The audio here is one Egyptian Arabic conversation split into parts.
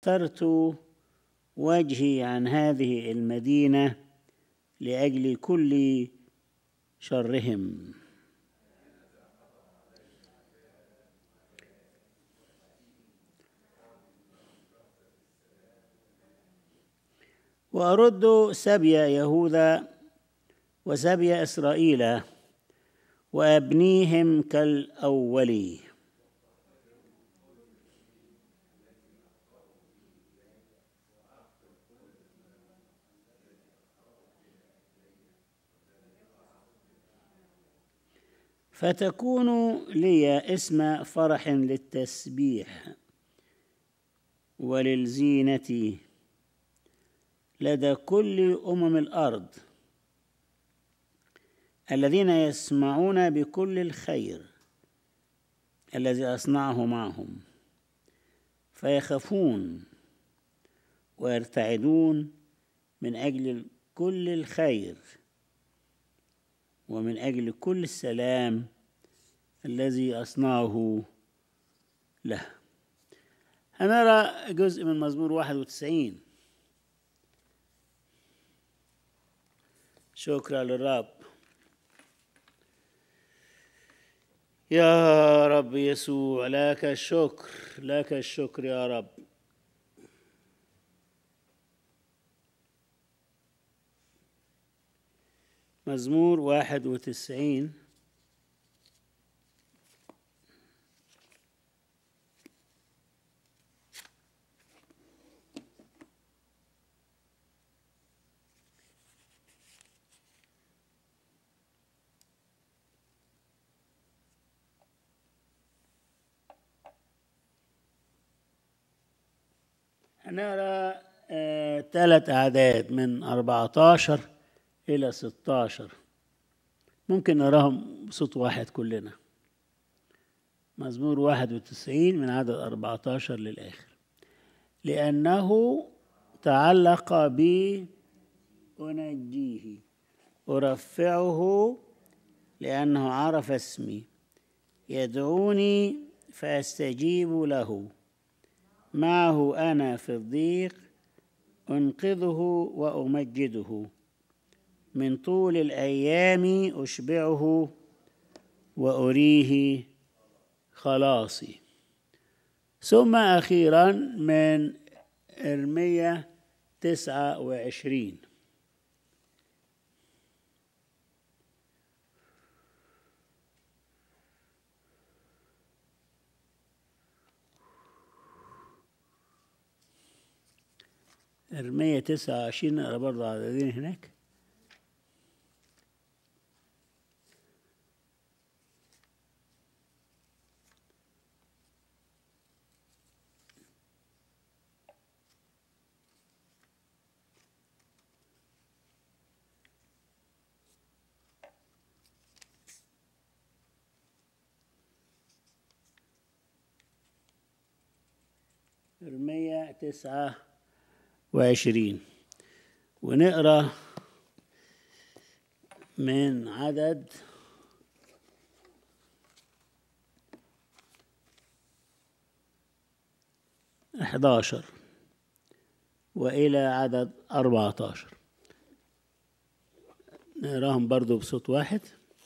سترت وجهي عن هذه المدينة لأجل كل شرهم وأرد سبي يهوذا وسبي إسرائيل وأبنيهم كالأول فتكون لي اسم فرح للتسبيح وللزينة لدى كل أمم الأرض الذين يسمعون بكل الخير الذي أصنعه معهم فيخافون ويرتعدون من أجل كل الخير ومن أجل كل السلام الذي أصنعه له هنرى جزء من مزمور 91 شكرا للرب يا رب يسوع لك الشكر لك الشكر يا رب مزمور واحد وتسعين هنرى آه ثلاث أعداد من 14 إلى 16 ممكن نراهم بصوت واحد كلنا مزمور 91 من عدد 14 للآخر لأنه تعلق بي أنجيه أرفعه لأنه عرف اسمي يدعوني فأستجيب له معه أنا في الضيق أنقذه وأمجده من طول الأيام أشبعه وأريه خلاصي ثم أخيرا من إرمية تسعة وعشرين إرمية تسعة وعشرين نقرا برضه عددين هناك إرمية تسعة وعشرين ونقرأ من عدد أحداشر وإلى عدد أربعة عشر نقراهم برضو بصوت واحد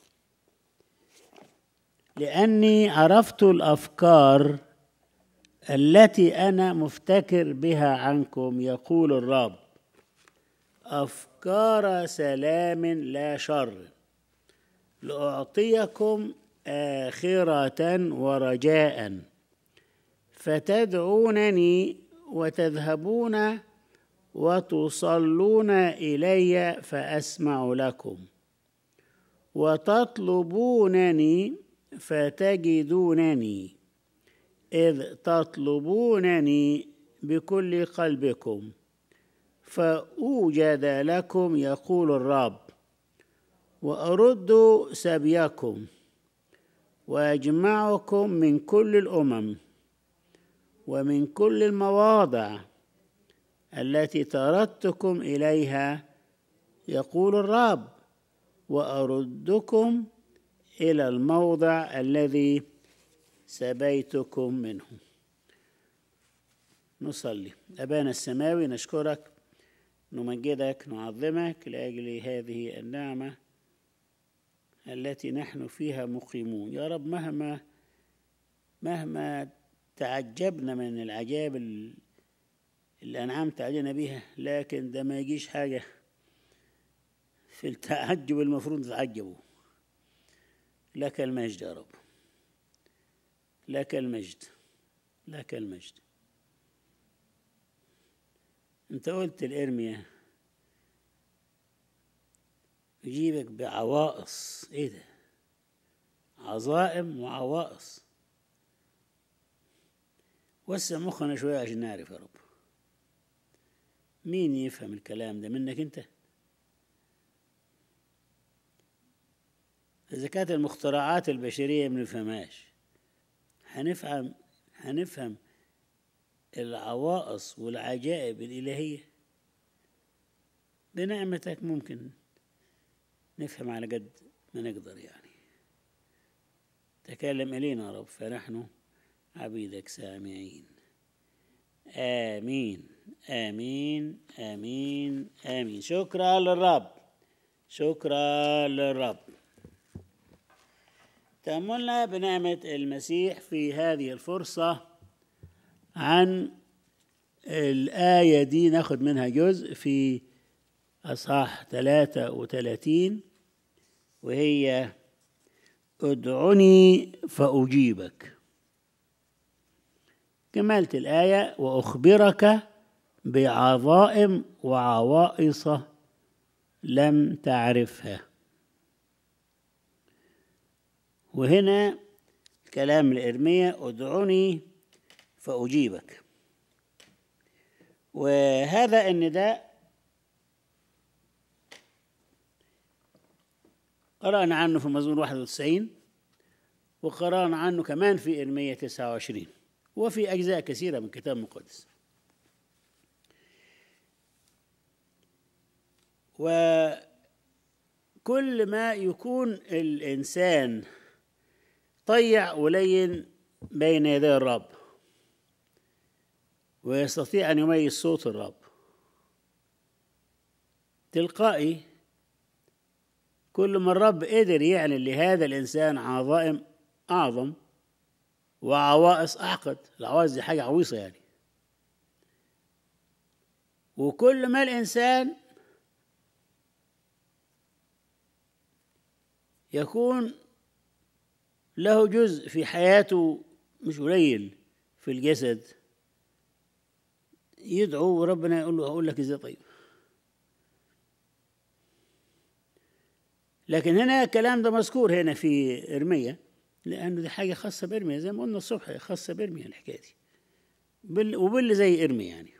لأني عرفت الأفكار التي انا مفتكر بها عنكم يقول الرب افكار سلام لا شر لاعطيكم اخره ورجاء فتدعونني وتذهبون وتصلون الي فاسمع لكم وتطلبونني فتجدونني إذ تطلبونني بكل قلبكم فأوجد لكم يقول الرب وأرد سبيكم وأجمعكم من كل الأمم ومن كل المواضع التي طردتكم إليها يقول الرب وأردكم إلى الموضع الذي سبيتكم منه نصلي أبانا السماوي نشكرك نمجدك نعظمك لأجل هذه النعمة التي نحن فيها مقيمون يا رب مهما مهما تعجبنا من العجائب ال- اللي أنعمت علينا بها لكن ده ما يجيش حاجة في التعجب المفروض نتعجبه لك المجد يا رب لك المجد لك المجد انت قلت لإرميا يجيبك بعوائص ايه ده عظائم وعوائص وسع مخنا شوية عشان نعرف يا رب مين يفهم الكلام ده منك انت إذا كانت المخترعات البشرية ما نفهمهاش هنفهم هنفهم العوائص والعجائب الإلهية بنعمتك ممكن نفهم على قد ما نقدر يعني تكلم إلينا يا رب فنحن عبيدك سامعين آمين آمين آمين آمين شكرا للرب شكرا للرب تأملنا بنعمة المسيح في هذه الفرصة عن الآية دي ناخد منها جزء في أصحاح 33 وهي ادعني فأجيبك كملت الآية وأخبرك بعظائم وعوائص لم تعرفها وهنا كلام الإرمية ادعني فأجيبك وهذا النداء قرأنا عنه في مزمور 91 وقرأنا عنه كمان في إرمية 29 وفي أجزاء كثيرة من الكتاب المقدس وكل ما يكون الإنسان طيع ولين بين يدي الرب ويستطيع أن يميز صوت الرب تلقائي كل ما الرب قدر يعلن لهذا الإنسان عظائم أعظم وعوائص أعقد العوائص دي حاجة عويصة يعني وكل ما الإنسان يكون له جزء في حياته مش قليل في الجسد يدعو وربنا يقول له هقول لك ازاي طيب لكن هنا الكلام ده مذكور هنا في ارميا لانه دي حاجه خاصه بارميا زي ما قلنا الصبح خاصه بارميا الحكايه دي بال وباللي زي ارميا يعني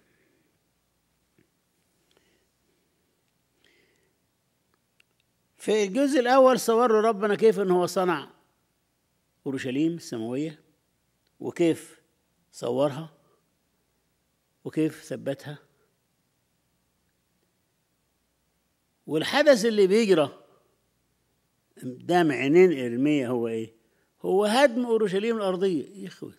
في الجزء الاول صور له ربنا كيف ان هو صنع اورشليم السماويه وكيف صورها وكيف ثبتها والحدث اللي بيجرى قدام عينين ارميا هو ايه هو هدم اورشليم الارضيه يا اخوة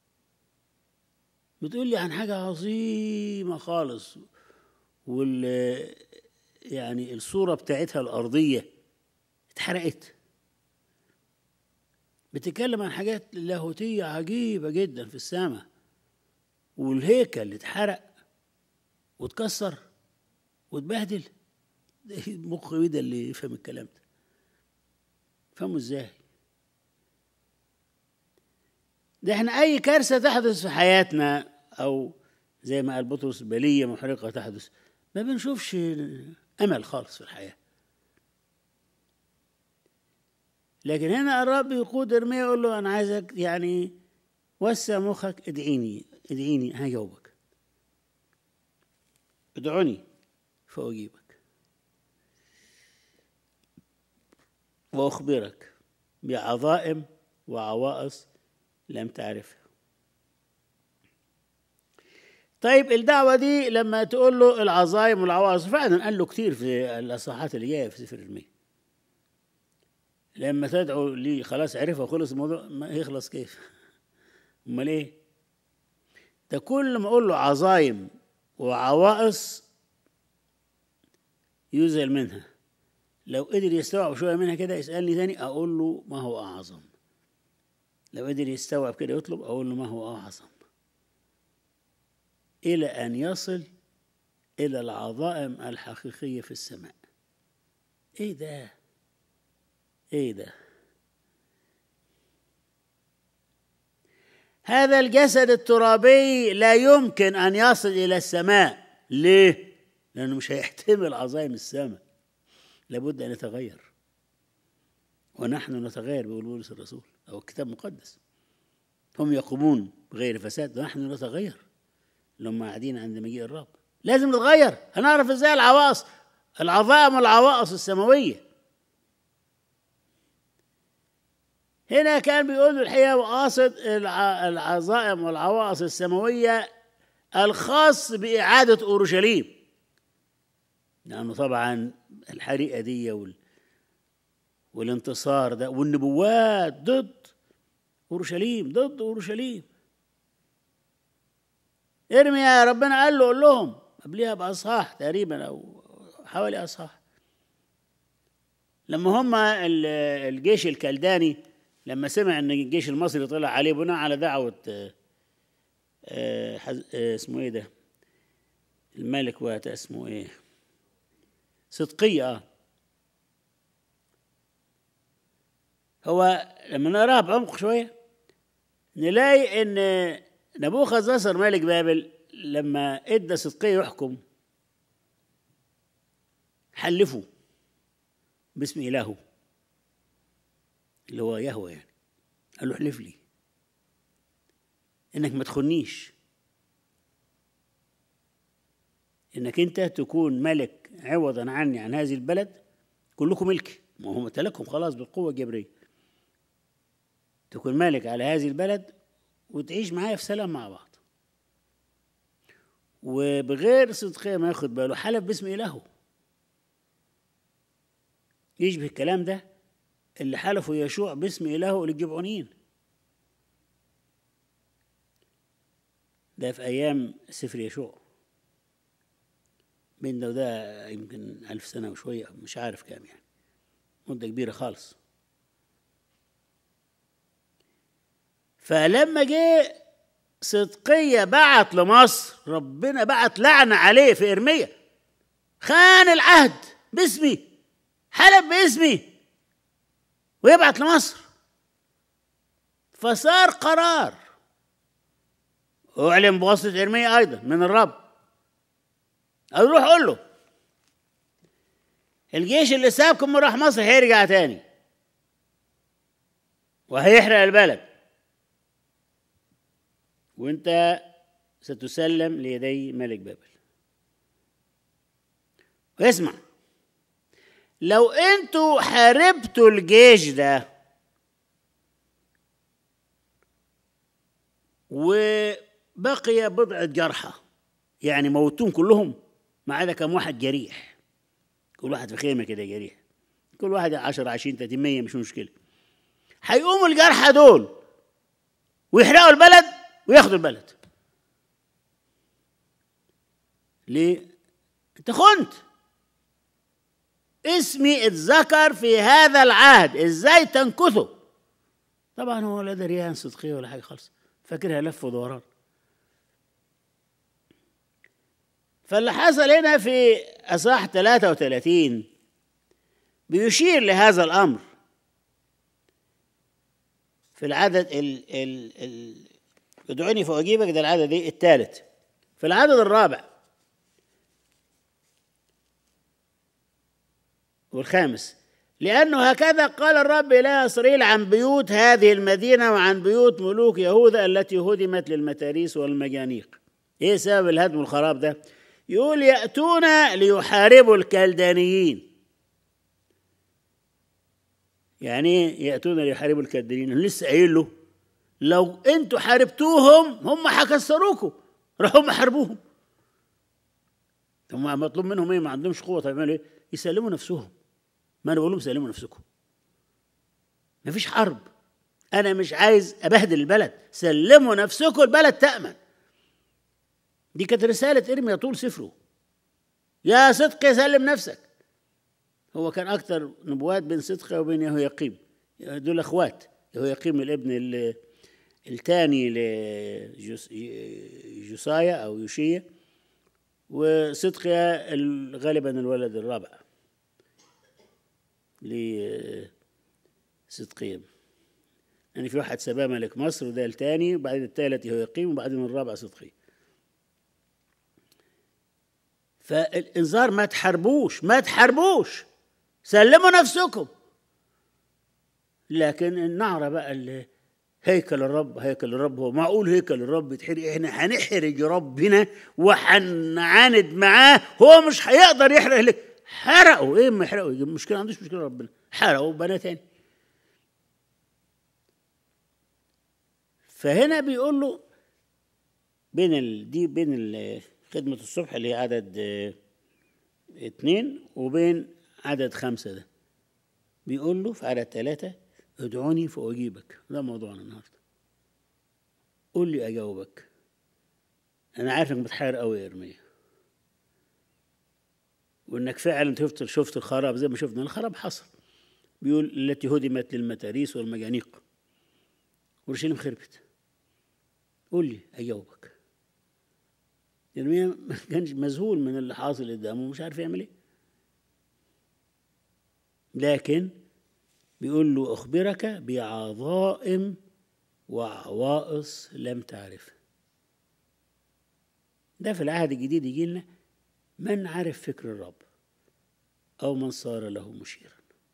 بتقول لي عن حاجه عظيمه خالص وال يعني الصوره بتاعتها الارضيه اتحرقت بتتكلم عن حاجات لاهوتيه عجيبه جدا في السماء والهيكل اللي اتحرق واتكسر واتبهدل مخ ده اللي يفهم الكلام ده فهموا ازاي ده احنا اي كارثه تحدث في حياتنا او زي ما قال بطرس بليه محرقه تحدث ما بنشوفش امل خالص في الحياه لكن هنا الرب يقود ارميا يقول له انا عايزك يعني وسع مخك ادعيني ادعيني هجاوبك ادعوني فاجيبك واخبرك بعظائم وعوائص لم تعرفها طيب الدعوة دي لما تقول له العظائم والعوائص فعلا قال له كتير في الأصحاحات اللي جاية في سفر المية لما تدعو لي خلاص عرفها وخلص الموضوع ما يخلص كيف امال ايه ده كل ما اقول له عظايم وعوائص يزل منها لو قدر يستوعب شويه منها كده يسالني تاني اقول له ما هو اعظم لو قدر يستوعب كده يطلب اقول له ما هو اعظم الى ان يصل الى العظائم الحقيقيه في السماء ايه ده ايه ده هذا الجسد الترابي لا يمكن ان يصل الى السماء ليه لانه مش هيحتمل عظائم السماء لابد ان يتغير ونحن نتغير بيقول بولس الرسول او الكتاب المقدس هم يقومون بغير فساد ونحن نتغير لما قاعدين عند مجيء الرب لازم نتغير هنعرف ازاي العواصف العظائم والعوائص السماويه هنا كان بيقول الحقيقه وقاصد العظائم والعوائص السماويه الخاص باعاده اورشليم لانه طبعا الحريقه دي وال والانتصار ده والنبوات ضد اورشليم ضد اورشليم ارمي يا ربنا قال له قول لهم قبليها باصحاح تقريبا او حوالي اصحاح لما هم الجيش الكلداني لما سمع ان الجيش المصري طلع عليه بناء على دعوه اسمه ايه ده الملك وقت اسمه ايه صدقيه اه هو لما نقراها بعمق شويه نلاقي ان نبوخذ نصر ملك بابل لما ادى صدقيه يحكم حلفه باسم الهه اللي هو يهوى يعني قال له احلف لي انك ما تخنيش انك انت تكون ملك عوضا عني عن هذه البلد كلكم ملك ما هو امتلكهم خلاص بالقوه الجبريه تكون مالك على هذه البلد وتعيش معايا في سلام مع بعض وبغير صدقية ما ياخد باله حلف باسم إلهه يشبه الكلام ده اللي حلفوا يشوع باسم إلهه للجبعونيين ده في أيام سفر يشوع بين ده وده يمكن ألف سنة وشوية مش عارف كام يعني مدة كبيرة خالص فلما جه صدقية بعت لمصر ربنا بعت لعنة عليه في إرميا خان العهد باسمي حلف باسمي ويبعت لمصر فصار قرار أعلن بواسطة إرميا أيضا من الرب أروح أقول له الجيش اللي سابكم وراح مصر هيرجع تاني وهيحرق البلد وانت ستسلم ليدي ملك بابل واسمع لو انتوا حاربتوا الجيش ده وبقي بضعة جرحى يعني موتون كلهم ما عدا كم واحد جريح كل واحد في خيمة كده جريح كل واحد 10 20 30 100 مش مشكلة هيقوموا الجرحى دول ويحرقوا البلد وياخدوا البلد ليه انت خنت اسمي اتذكر في هذا العهد ازاي تنكثه طبعا هو لا دريان صدقيه ولا حاجه خالص فاكرها لف ودوران فاللي حصل هنا في اصحاح 33 بيشير لهذا الامر في العدد ال ال ال ادعوني فاجيبك ده العدد ايه الثالث في العدد الرابع والخامس لأنه هكذا قال الرب إلى إسرائيل عن بيوت هذه المدينة وعن بيوت ملوك يهوذا التي هدمت للمتاريس والمجانيق إيه سبب الهدم والخراب ده يقول يأتون ليحاربوا الكلدانيين يعني يأتون ليحاربوا الكلدانيين لسه قايل له لو انتوا حاربتوهم هم هيكسروكم راحوا هم حاربوهم هم مطلوب منهم ايه ما عندهمش قوه طيب يعملوا ايه يسلموا نفسهم ما انا بقول لهم سلموا نفسكم مفيش حرب انا مش عايز ابهدل البلد سلموا نفسكم البلد تامن دي كانت رسالة إرميا طول سفره يا صدقي سلم نفسك هو كان أكتر نبوات بين صدقي وبين يهوياقيم دول أخوات يهوياقيم الابن ال- الثاني لجوسايا أو يوشيا وصدقيا ال- غالبا الولد الرابع لصدقيا يعني في واحد سباه ملك مصر وده الثاني وبعدين الثالث يهوياقيم وبعدين الرابع صدقيا فالانذار ما تحاربوش ما تحاربوش سلموا نفسكم لكن النعرة بقى اللي هيكل الرب هيكل الرب هو معقول هيكل الرب يتحرق احنا هنحرج ربنا وهنعاند معاه هو مش هيقدر يحرق لك حرقوا ايه ما يحرقوا يجيب مشكله ما عندوش مشكله ربنا حرقوا بنى تاني فهنا بيقول له بين ال... دي بين ال... خدمة الصبح اللي هي عدد آه، اتنين وبين عدد خمسة ده بيقول له في عدد ثلاثة ادعوني فأجيبك ده موضوعنا النهاردة قول لي أجاوبك أنا عارف إنك متحير قوي يا إرميا وإنك فعلا شفت شفت الخراب زي ما شفنا الخراب حصل بيقول التي هدمت للمتاريس والمجانيق ورشيلم خربت قول لي أجاوبك إرميا ما كانش مذهول من اللي حاصل قدامه مش عارف يعمل إيه لكن بيقول له أخبرك بعظائم وعوائص لم تعرفها ده في العهد الجديد يجي لنا من عرف فكر الرب أو من صار له مشيرا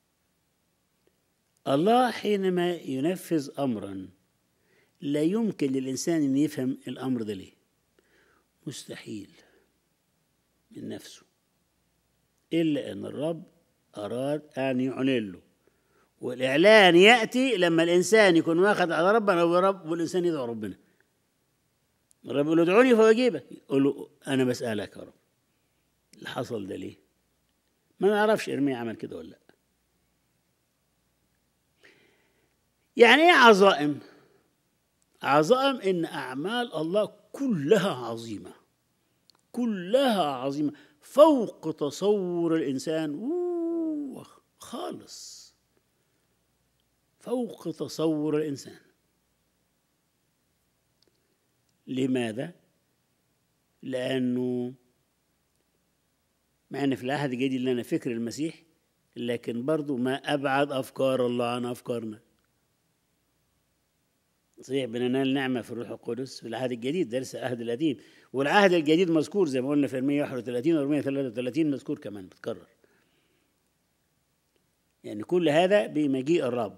الله حينما ينفذ أمرا لا يمكن للإنسان أن يفهم الأمر ده ليه مستحيل من نفسه إلا أن الرب أراد أن يعلن له والإعلان يأتي لما الإنسان يكون واخد على ربنا ورب والإنسان يدعو ربنا الرب يقول له ادعوني فأجيبك يقول له أنا بسألك يا رب اللي حصل ده ليه؟ ما نعرفش إرميا عمل كده ولا لا يعني إيه عظائم؟ عظائم إن أعمال الله كلها عظيمة كلها عظيمة فوق تصور الإنسان أوه خالص فوق تصور الإنسان لماذا؟ لأنه مع أن في العهد الجديد لنا فكر المسيح لكن برضو ما أبعد أفكار الله عن أفكارنا صحيح بننال نعمة في الروح القدس في العهد الجديد ده لسه العهد القديم والعهد الجديد مذكور زي ما قلنا في 131 و 133 مذكور كمان بتكرر يعني كل هذا بمجيء الرب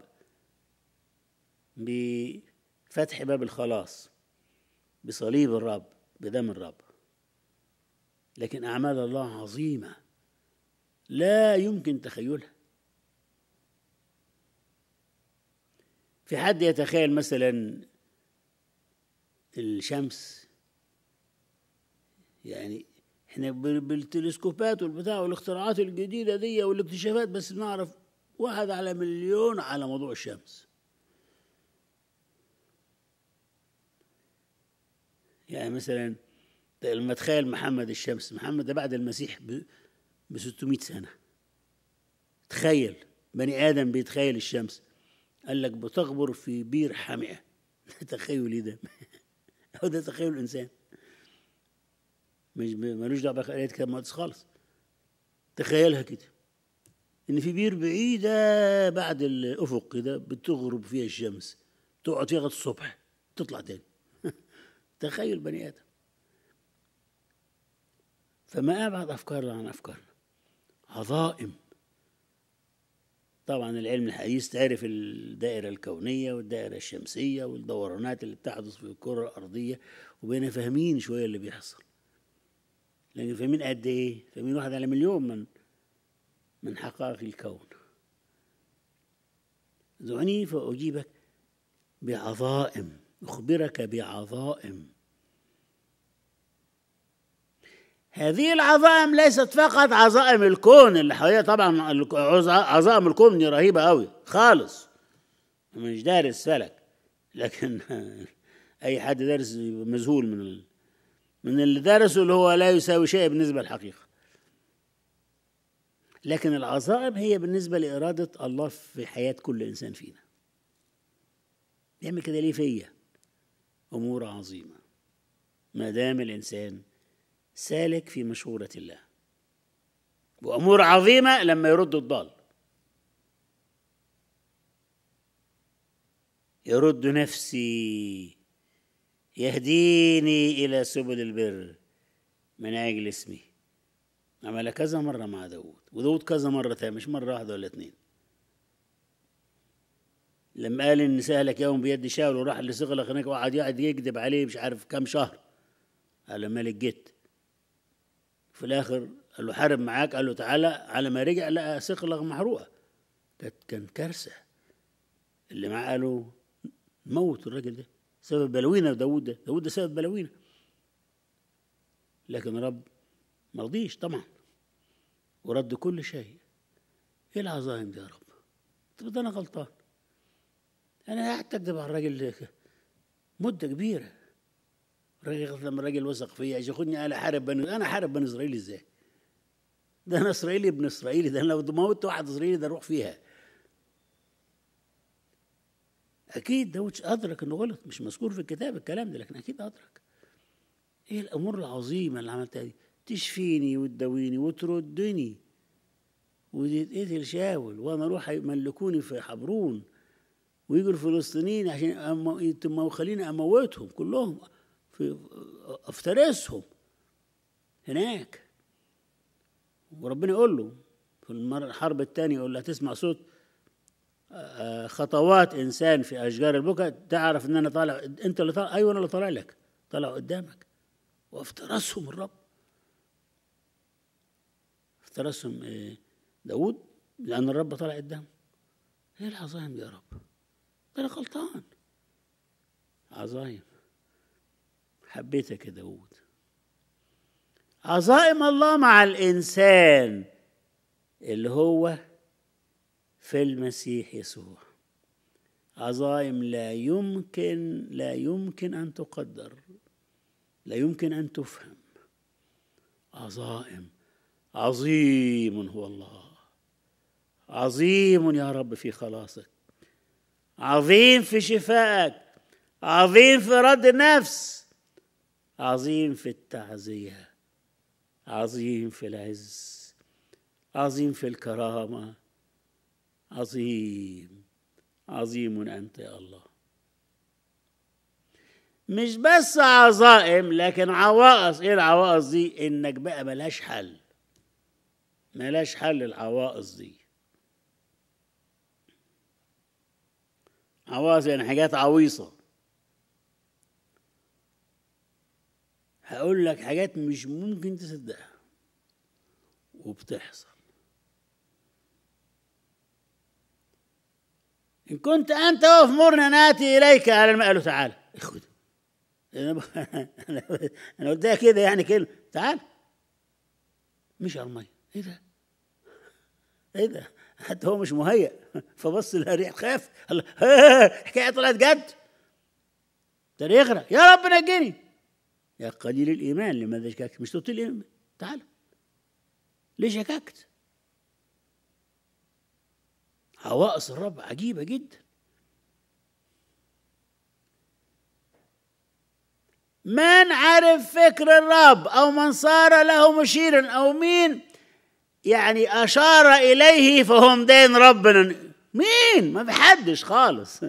بفتح باب الخلاص بصليب الرب بدم الرب لكن أعمال الله عظيمة لا يمكن تخيلها في حد يتخيل مثلا الشمس يعني احنا بال- بالتلسكوبات والبتاع والاختراعات الجديده دي والاكتشافات بس بنعرف واحد على مليون على موضوع الشمس يعني مثلا لما تخيل محمد الشمس محمد ده بعد المسيح ب ب 600 سنه تخيل بني ادم بيتخيل الشمس قال لك بتغبر في بير حامئه تخيل ايه ده هو ده تخيل الانسان مش ملوش دعوه بقرايه كتاب مقدس خالص تخيلها كده ان في بير بعيده بعد الافق كده بتغرب فيها الشمس تقعد فيها لغايه الصبح تطلع تاني تخيل بني ادم فما ابعد افكارنا عن افكارنا عظائم طبعا العلم الحديث تعرف الدائرة الكونية والدائرة الشمسية والدورانات اللي بتحدث في الكرة الأرضية وبقينا فاهمين شوية اللي بيحصل لكن فاهمين قد إيه؟ فاهمين واحد على مليون من من حقائق الكون دعني فأجيبك بعظائم أخبرك بعظائم هذه العظائم ليست فقط عظائم الكون اللي حواليها طبعا الك- عظ- عظائم الكون دي رهيبه قوي خالص مش دارس فلك لكن اي حد دارس مذهول من ال- من اللي درسه اللي هو لا يساوي شيء بالنسبة للحقيقة لكن العظائم هي بالنسبة لإرادة الله في حياة كل إنسان فينا يعمل كده ليه فيا أمور عظيمة ما دام الإنسان سالك في مشورة الله وأمور عظيمة لما يرد الضال يرد نفسي يهديني إلى سبل البر من أجل اسمي عمل كذا مرة مع داود وداود كذا مرة تاني مش مرة واحدة ولا اتنين لما قال إن سهلك يوم بيد شاول وراح لصغلق هناك وقعد يقعد يكذب عليه مش عارف كام شهر على ملك جت في الآخر قال له حارب معاك قال له تعالى على ما رجع لقى صقلغ محروقة كانت كان كارثة اللي معاه قالوا موت الراجل ده سبب بلاوينا داود ده داود ده سبب بلاوينا لكن رب ما رضيش طبعا ورد كل شيء ايه العظائم دي يا رب طب ده انا غلطان انا قعدت اكذب على الراجل ده مده كبيره الراجل لما الراجل وثق فيا عشان ياخدني انا حارب بني انا حارب بني اسرائيل ازاي؟ ده انا اسرائيلي ابن اسرائيلي ده انا لو موت واحد اسرائيلي ده اروح فيها اكيد داود ادرك انه غلط مش مذكور في الكتاب الكلام ده لكن اكيد ادرك ايه الامور العظيمه اللي عملتها دي تشفيني وتداويني وتردني وتتقتل شاول وانا اروح يملكوني في حبرون ويجوا الفلسطينيين عشان أم- خليني اموتهم كلهم في افترسهم هناك وربنا يقول له في المر- الحرب الثانية يقول له هتسمع صوت آه، خطوات انسان في اشجار البكا تعرف ان انا طالع انت اللي طالع ايوه انا اللي طالع لك طالع قدامك وافترسهم الرب افترسهم آه، داود لان الرب طالع قدامه ايه العظائم دي يا رب ده انا غلطان عظائم حبيتك يا داود عظائم الله مع الانسان اللي هو في المسيح يسوع عظائم لا يمكن لا يمكن ان تقدر لا يمكن ان تفهم عظائم عظيم هو الله عظيم يا رب في خلاصك عظيم في شفائك عظيم في رد النفس عظيم في التعزيه عظيم في العز عظيم في الكرامه عظيم عظيم انت يا الله مش بس عظائم لكن عوائص ايه العوائص دي انك بقى ملاش حل ملاش حل العوائص دي عوائص يعني حاجات عويصه هقول لك حاجات مش ممكن تصدقها وبتحصل إن كنت أنت وأمرنا نأتي إليك على الماء قال له تعالى خد أنا أنا قلتها كده يعني كلمة تعال مش على المية إيه ده؟ إيه ده؟ حتى هو مش مهيأ فبص لها ريح خاف الله حكاية طلعت جد ده يغرق يا رب نجني يا قليل الإيمان لماذا شككت مش قلت لي تعال ليه شككت؟ عوائص الرب عجيبة جدا من عرف فكر الرب أو من صار له مشيرا أو مين يعني أشار إليه فهم دين ربنا مين ما بحدش خالص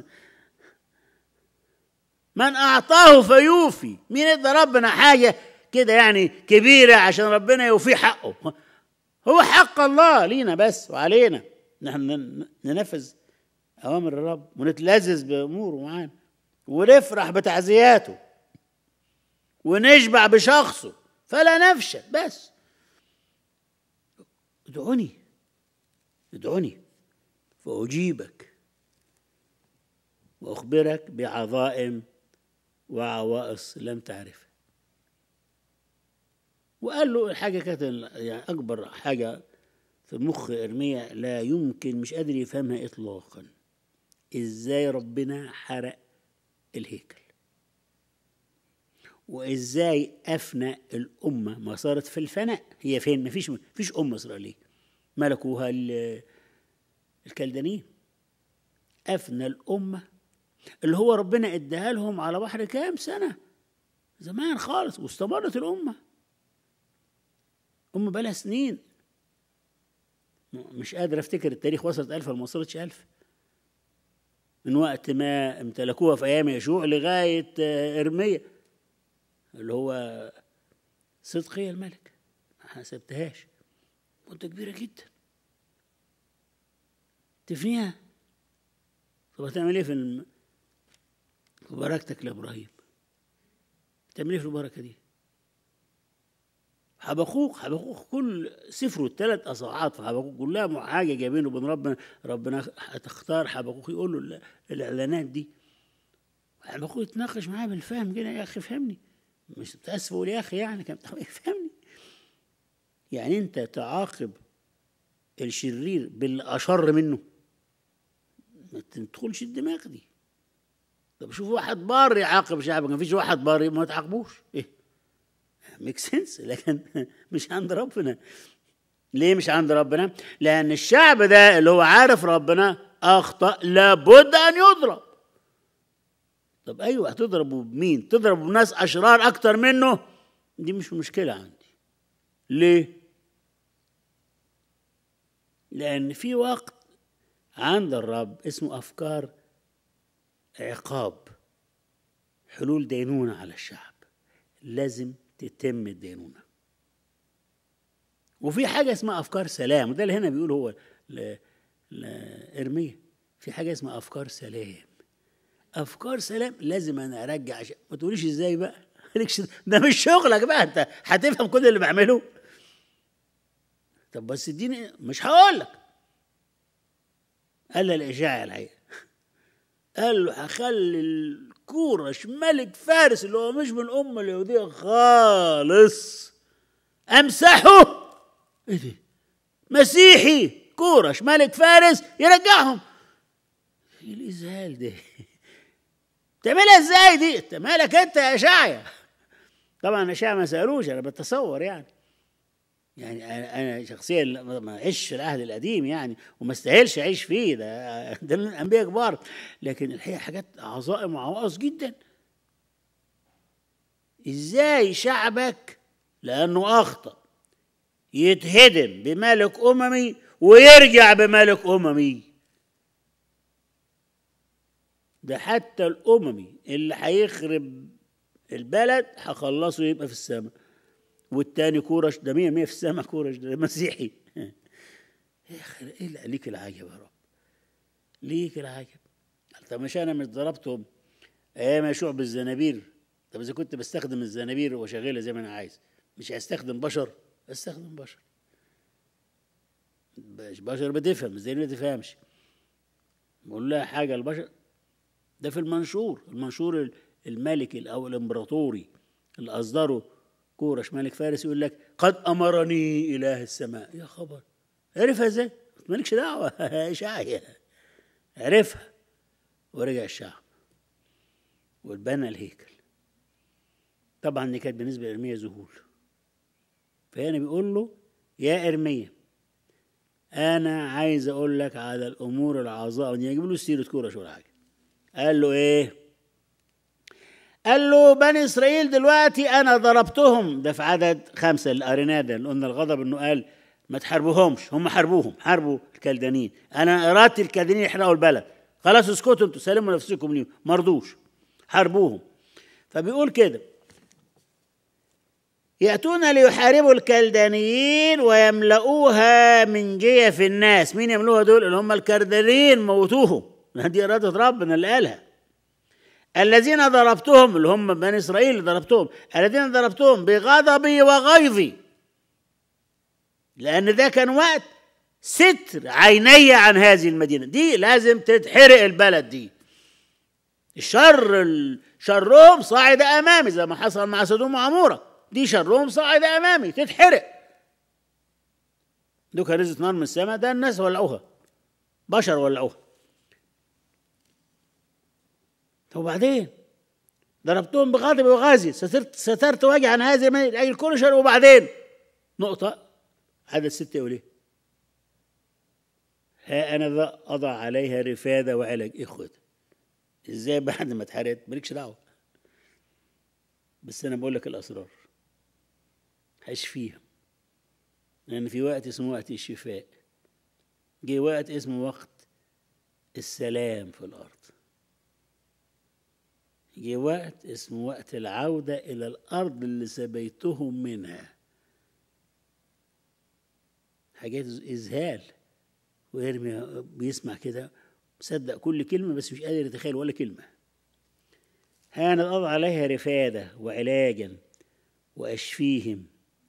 من أعطاه فيوفي مين ادى ربنا حاجة كده يعني كبيرة عشان ربنا يوفي حقه هو حق الله لينا بس وعلينا نحن ننفذ أوامر الرب ونتلذذ بأموره معانا ونفرح بتعزياته ونشبع بشخصه فلا نفشل بس ادعوني ادعوني فأجيبك وأخبرك بعظائم وعوائص لم تعرفها وقال له الحاجة كانت يعني أكبر حاجة في مخ إرميا لا يمكن مش قادر يفهمها إطلاقا إزاي ربنا حرق الهيكل وازاي افنى الامه ما صارت في الفناء هي فين مفيش مفيش امه اسرائيليه ملكوها ال- الكلدانيين افنى الامه اللي هو ربنا اداها لهم على بحر كام سنه زمان خالص واستمرت الامه امه بقالها سنين مش قادر افتكر التاريخ وصلت ألف ولا ما وصلتش ألف من وقت ما امتلكوها في أيام يشوع لغاية آه، إرميا اللي هو صدقية الملك ما حسبتهاش مدة كبيرة جدا تفنيها طب هتعمل ايه في الم... في بركتك لابراهيم تعمل ايه في البركه دي حبقوق حبقوق كل سفره الثلاث اصحاحات في حبقوق كلها حاجه جايبينه بين ربنا ربنا هتختار حبقوق يقول له ال- الاعلانات دي حبقوق يتناقش معاه بالفهم كده يا اخي فهمني مش تاسف اقول يا اخي يعني كان طب فهمني يعني انت تعاقب الشرير بالاشر منه ما تدخلش الدماغ دي طب شوف واحد بار يعاقب شعبك ما فيش واحد بار ما تعاقبوش ايه ميك سنس لكن مش عند ربنا ليه مش عند ربنا لان الشعب ده اللي هو عارف ربنا اخطا لابد ان يضرب طب ايوه هتضربه بمين تضرب بناس اشرار اكتر منه دي مش مشكله عندي ليه لان في وقت عند الرب اسمه افكار عقاب حلول دينونه على الشعب لازم تتم الدينونه وفي حاجه اسمها افكار سلام وده اللي هنا بيقول هو ل- لارميا في حاجه اسمها افكار سلام افكار سلام لازم انا ارجع ش... ما تقوليش ازاي بقى مالكش ده مش شغلك بقى انت هتفهم كل اللي بعمله طب بس اديني مش هقول لك قال له الاشاعه الحقيقه قال له هخلي الكورش ملك فارس اللي هو مش من الامه اليهوديه خالص امسحه ايه ده مسيحي كورش ملك فارس يرجعهم ايه الازهال ده تعملها ازاي دي انت مالك انت يا اشعيا طبعا اشعيا ما سالوش انا بتصور يعني يعني انا أنا شخصيا ما ما اعيش في العهد القديم يعني وما استاهلش اعيش فيه ده ده الانبياء كبار لكن الحقيقه حاجات عظائم وعواقص جدا ازاي شعبك لانه اخطا يتهدم بملك اممي ويرجع بملك اممي ده حتى الاممي اللي هيخرب البلد هخلصه يبقى في السماء والتاني كورش ده مية مية في السماء كورش ده مسيحي يا اخي ايه اللي ليك العجب يا رب ليك العجب طب مش انا مش ضربتهم ايام يشوع بالزنابير طب اذا كنت بستخدم الزنابير واشغلها زي ما انا عايز مش هستخدم بشر استخدم بشر باش بشر بتفهم ازاي ما تفهمش بقول لها حاجه البشر ده في المنشور المنشور ال- الملكي او الامبراطوري اللي اصدره كورش ملك فارس يقول لك قد امرني اله السماء يا خبر عرفها ازاي مالكش دعوه اشعيا عرفها ورجع الشعب واتبنى الهيكل طبعا دي كانت بالنسبه لارميا ذهول فهنا بيقول له يا ارميا انا عايز اقول لك على الامور العظائم دي يجيب له سيره كورش ولا حاجه قال له ايه قال له بني اسرائيل دلوقتي انا ضربتهم ده في عدد خمسه اللي قريناه ده اللي قلنا الغضب انه قال ما تحاربوهمش هم حاربوهم حاربوا الكلدانيين انا ارادت الكلدانيين يحرقوا البلد خلاص اسكتوا انتوا سلموا نفسكم ليهم ما رضوش حاربوهم فبيقول كده يأتون ليحاربوا الكلدانيين ويملؤوها من جيف الناس مين يملؤوها دول اللي هم الكردانيين موتوهم دي إرادة ربنا اللي قالها الذين ضربتهم اللي هم بني إسرائيل اللي ضربتهم الذين ضربتهم بغضبي وغيظي لأن ده كان وقت ستر عيني عن هذه المدينة دي لازم تتحرق البلد دي الشر شرهم صاعد أمامي زي ما حصل مع سدوم وعمورة دي شرهم صاعد أمامي تتحرق دوكا رزت نار من السماء ده الناس ولعوها بشر ولعوها طب وبعدين ضربتهم بغضب وغازي سترت سترت وجهي عن هذه من لاجل كل شر وبعدين نقطه عدد ستة يقول ايه ها انا ذا اضع عليها رفاده وعلاج ايه خد ازاي بعد ما اتحرقت مالكش دعوه بس انا بقول لك الاسرار هشفيها لان في وقت اسمه وقت الشفاء جه وقت اسمه وقت السلام في الارض جه وقت اسمه وقت العوده الى الارض اللي سبيتهم منها حاجات اذهال ويرمي بيسمع كده مصدق كل كلمه بس مش قادر يتخيل ولا كلمه هان الأرض عليها رفادة وعلاجا وأشفيهم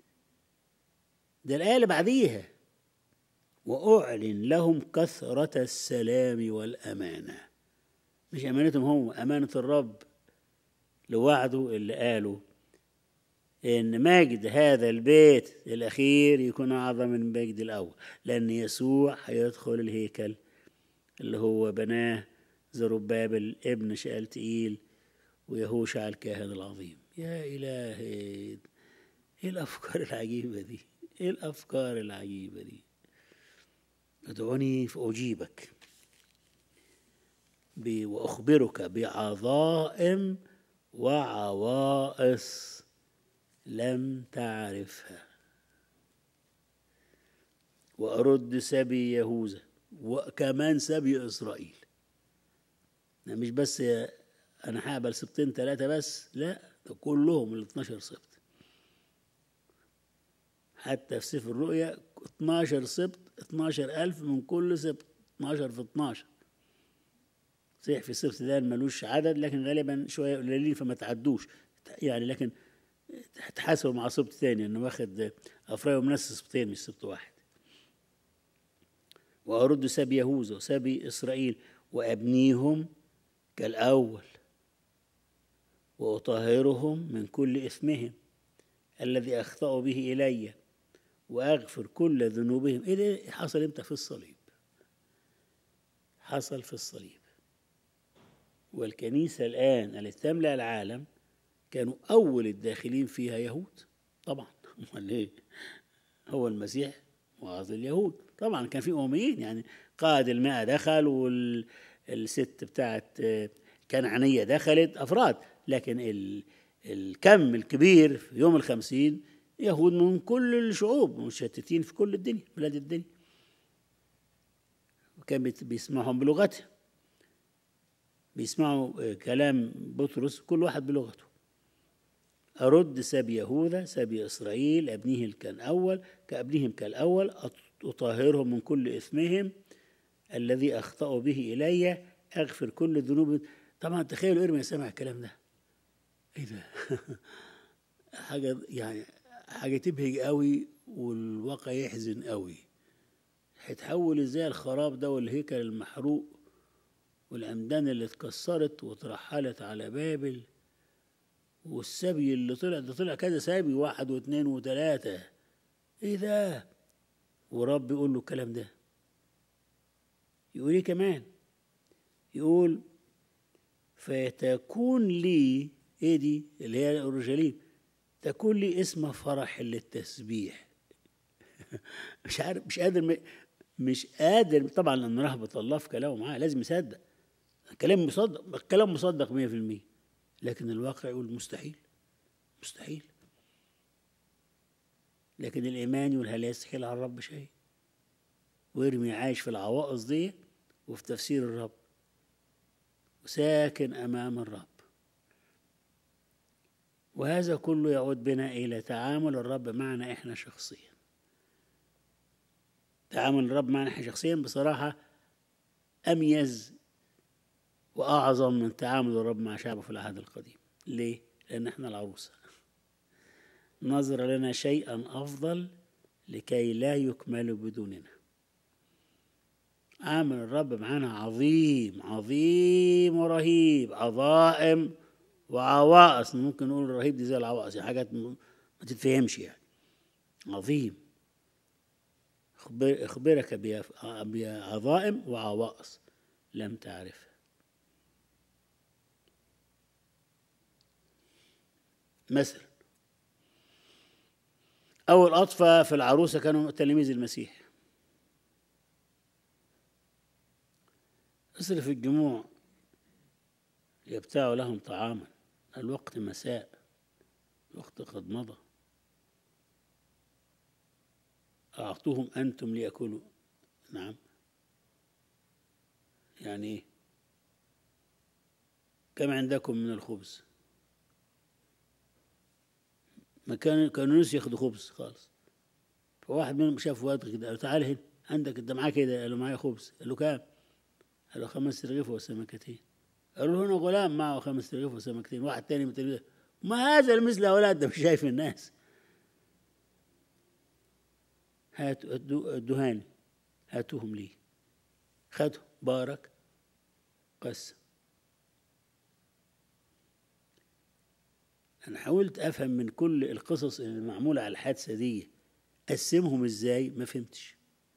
ده الآية اللي بعديها وأعلن لهم كثرة السلام والأمانة مش أمانتهم هم أمانة الرب لوعده اللي قاله إن مجد هذا البيت الأخير يكون أعظم من المجد الأول لأن يسوع هيدخل الهيكل اللي هو بناه زربابل ابن شالتئيل ويهوشع الكاهن العظيم يا إلهي إيه الأفكار العجيبة دي إيه الأفكار العجيبة دي ادعوني فأجيبك وأخبرك بعظائم وعوائص لم تعرفها وأرد سبي يهوذا وكمان سبي إسرائيل مش بس انا هقبل سبتين ثلاثه بس لا ده كلهم ال 12 سبت حتى في سفر الرؤيا 12 سبت 12000 من كل سبت 12 في 12 صحيح في السبت ده ملوش عدد لكن غالبا شويه قليلين فما تعدوش يعني لكن تحاسبوا مع سبت تاني انه واخد افرايم نفس سبتين مش سبت واحد وارد سبي يهوذا وسبي اسرائيل وابنيهم كالاول واطهرهم من كل اثمهم الذي اخطاوا به الي واغفر كل ذنوبهم ايه ده حصل امتى في الصليب حصل في الصليب والكنيسه الان التي تملا العالم كانوا اول الداخلين فيها يهود طبعا امال ايه هو المسيح وعظ اليهود طبعا كان في امميين يعني قائد الماء دخل والست بتاعت كنعانيه دخلت افراد لكن ال الكم الكبير في يوم الخمسين يهود من كل الشعوب مشتتين في كل الدنيا بلاد الدنيا وكان بيسمعهم بلغتهم بيسمعوا كلام بطرس كل واحد بلغته أرد سبي يهوذا سبي إسرائيل أبنيه كالأول كأبنهم كالأول أطهرهم من كل إثمهم الذي أخطأوا به إلي أغفر كل ذنوب طبعا تخيلوا إرميا سمع الكلام ده ايه ده حاجه يعني حاجه تبهج قوي والواقع يحزن قوي هيتحول ازاي الخراب ده والهيكل المحروق والعمدان اللي اتكسرت واترحلت على بابل والسبي اللي طلع ده طلع كذا سبي واحد واثنين وثلاثة ايه ده ورب يقول له الكلام ده يقول ايه كمان يقول فتكون لي ايه دي اللي هي اورشليم تكون لي اسم فرح للتسبيح مش عارف مش قادر مش قادر طبعا لان رهبة الله في كلامه معاه لازم يصدق الكلام مصدق الكلام مصدق 100% لكن الواقع يقول مستحيل مستحيل لكن الايمان يقول هل يستحيل على الرب شيء ويرمي عايش في العوائص دي وفي تفسير الرب وساكن امام الرب وهذا كله يعود بنا إلى تعامل الرب معنا إحنا شخصيا تعامل الرب معنا إحنا شخصيا بصراحة أميز وأعظم من تعامل الرب مع شعبه في العهد القديم ليه؟ لأن إحنا العروسة نظر لنا شيئا أفضل لكي لا يكمل بدوننا عامل الرب معانا عظيم عظيم ورهيب عظائم وعوائص ممكن نقول الرهيب دي زي العوائص يعني حاجات ما تتفهمش يعني عظيم اخبرك بعظائم وعوائص لم تعرفها مثلا أو الأطفال في العروسة كانوا تلاميذ المسيح اصرف الجموع يبتاع لهم طعاما الوقت مساء الوقت قد مضى أعطوهم أنتم ليأكلوا نعم يعني إيه كم عندكم من الخبز ما كانوا كانوا نسوا ياخدوا خبز خالص فواحد منهم شاف واد كده قال له تعال هنا عندك انت معاك كده قال له معايا خبز قال له كام؟ قال له خمس رغيف وسمكتين قالوا له هنا غلام معه خمس رغيف وسمكتين واحد تاني من التلميذ ما هذا المثل اولاد ده مش شايف الناس هاتوا الدهان هاتوهم لي خدهم بارك قسم أنا حاولت أفهم من كل القصص اللي معمولة على الحادثة دي قسمهم إزاي ما فهمتش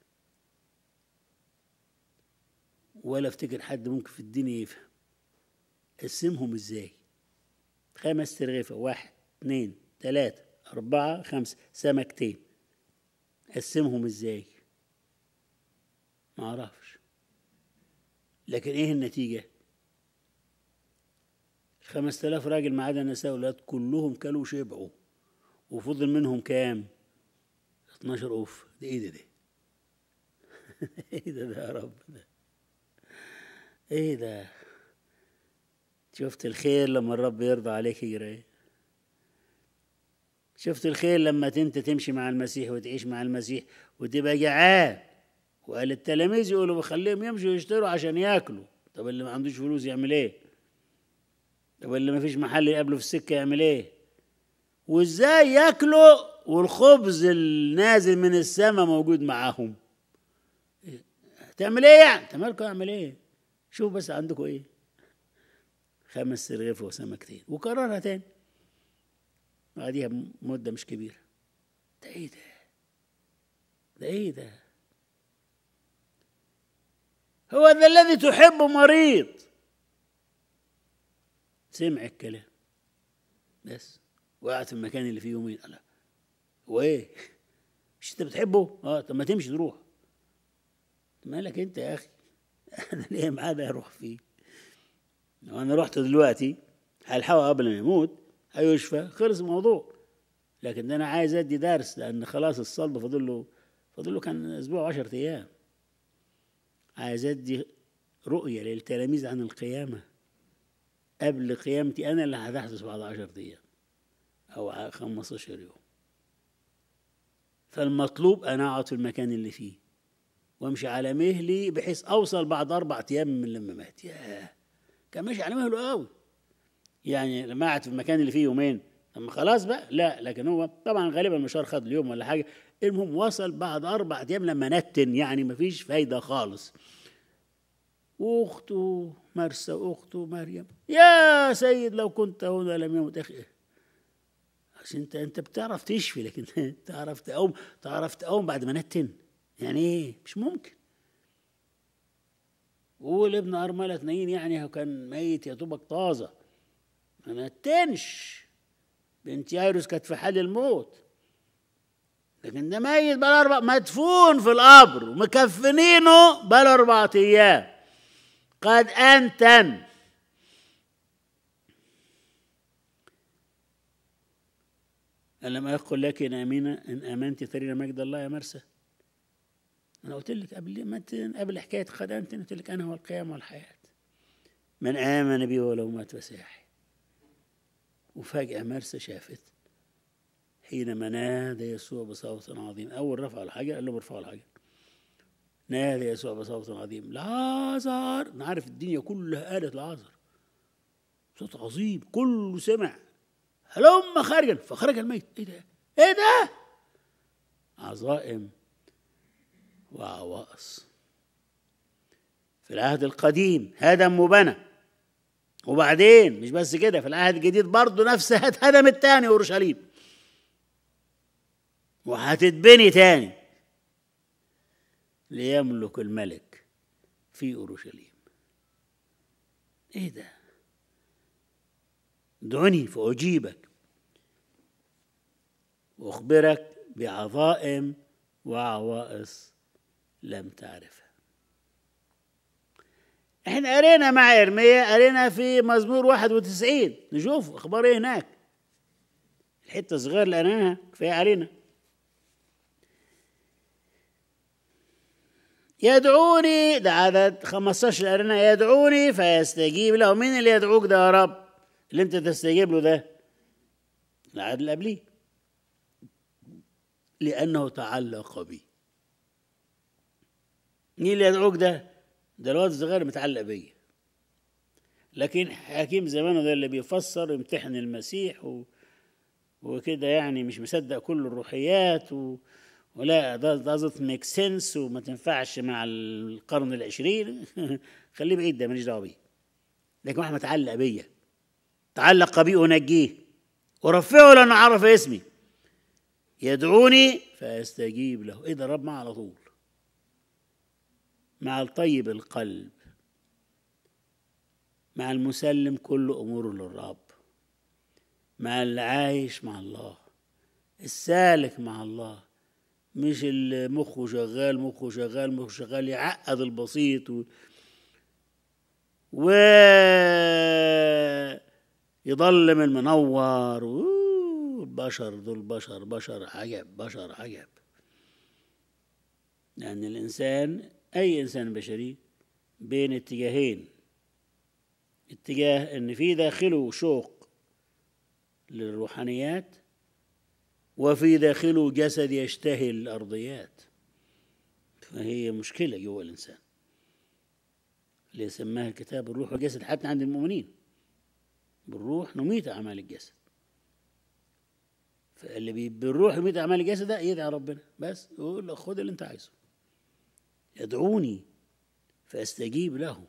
ولا أفتكر حد ممكن في الدنيا يفهم قسمهم إزاي خمس ترغيفة واحد اثنين ثلاثة أربعة خمسة سمكتين قسمهم إزاي ما أعرفش لكن إيه النتيجة خمس تلاف راجل ما عدا نساء ولاد كلهم كلوا شبعوا وفضل منهم كام 12 أوف ده إيه ده ده إيه ده ده يا رب ده إيه ده شفت الخير لما الرب يرضى عليك يجري شفت الخير لما انت تمشي مع المسيح وتعيش مع المسيح وتبقى جعان وقال التلاميذ يقولوا بخليهم يمشوا يشتروا عشان ياكلوا طب اللي ما عندوش فلوس يعمل ايه طب اللي ما فيش محل يقابله في السكه يعمل ايه وازاي ياكلوا والخبز النازل من السماء موجود معاهم تعمل ايه يعني انت مالكم اعمل ايه شوف بس عندكم ايه خمس رغيف وسمكتين وكررها تاني بعديها مدة مش كبيرة ده ايه ده ده ايه ده هو ذا الذي تحبه مريض سمع الكلام بس وقعت في المكان اللي فيه يومين قال هو ايه مش انت بتحبه اه طب ما تمشي تروح مالك انت يا اخي انا ليه معاه ده اروح فيه لو انا رحت دلوقتي هلحقه قبل ما يموت هيشفى خلص الموضوع لكن ده انا عايز ادي درس لان خلاص الصلب فاضل له فاضل له كان اسبوع 10 ايام عايز ادي رؤيه للتلاميذ عن القيامه قبل قيامتي انا اللي هتحدث بعد 10 ايام او 15 يوم فالمطلوب انا اقعد في المكان اللي فيه وامشي على مهلي بحيث اوصل بعد اربع ايام من لما مات ياه كان ماشي على مهله قوي يعني لما قعد في المكان اللي فيه يومين لما خلاص بقى لا لكن هو طبعا غالبا المشوار خد اليوم ولا حاجه المهم وصل بعد اربع ايام لما نتن يعني مفيش فايده خالص واخته مرسى واخته مريم يا سيد لو كنت هنا لم يمت اخي عشان انت انت بتعرف تشفي لكن تعرف تقوم تعرف تقوم بعد ما نتن يعني ايه مش ممكن والابن أرملة نايين يعني هو كان ميت يا دوبك طازة ما نتنش بنت يايروس كانت في حال الموت لكن ده ميت بقى أربع مدفون في القبر ومكفنينه بقى أربعة أيام قد أنتن ألم أقل لك إن أمين إن آمنت ترين مجد الله يا مرسى أنا قلت لك قبل ما قبل حكاية قد أنتن قلت لك أنا هو القيامة والحياة من آمن بي ولو مات فسيحي وفجأة مرسى شافت حينما نادى يسوع بصوت عظيم أول رفع الحجر قال لهم ارفعوا الحجر نادى يسوع بصوت عظيم لعازر نعرف الدنيا كلها قالت لعازر صوت عظيم كله سمع هلم خارجا فخرج الميت ايه ده ايه ده عظائم وعوائص في العهد القديم هدم وبنى وبعدين مش بس كده في العهد الجديد برضه نفس هدم التاني اورشليم وهتتبني تاني ليملك الملك في اورشليم ايه ده دعني فاجيبك واخبرك بعظائم وعوائص لم تعرفها احنا قرينا مع ارميا قرينا في مزمور 91 نشوف اخبار ايه هناك الحته الصغيره اللي قريناها كفايه علينا يدعوني ده عدد 15 قرينا يدعوني فيستجيب له مين اللي يدعوك ده يا رب اللي انت تستجيب له ده العدد اللي قبليه لانه تعلق بي مين اللي يدعوك ده ده الواد الصغير متعلق بيا لكن حكيم زمانه ده اللي بيفسر يمتحن المسيح و... وكده يعني مش مصدق كل الروحيات و... ولا ده doesn't make sense وما تنفعش مع القرن العشرين خليه بعيد ده ماليش دعوه بيه لكن واحد متعلق بيا تعلق بي انجيه ورفعه لانه عرف اسمي يدعوني فاستجيب له ايه ده الرب معه على طول مع الطيب القلب مع المسلم كل اموره للرب مع اللي عايش مع الله السالك مع الله مش اللي مخه شغال مخه شغال مخه شغال يعقد البسيط و... و... يضلم المنور البشر دول بشر بشر عجب بشر عجب لأن الإنسان أي إنسان بشري بين اتجاهين اتجاه إن في داخله شوق للروحانيات وفي داخله جسد يشتهي الأرضيات فهي مشكلة جوا الإنسان اللي سماها الكتاب الروح والجسد حتى عند المؤمنين بالروح نميت أعمال الجسد فاللي بي- بالروح يميت أعمال الجسد ده يدعي ربنا بس يقول له خد اللي أنت عايزه يدعوني فأستجيب له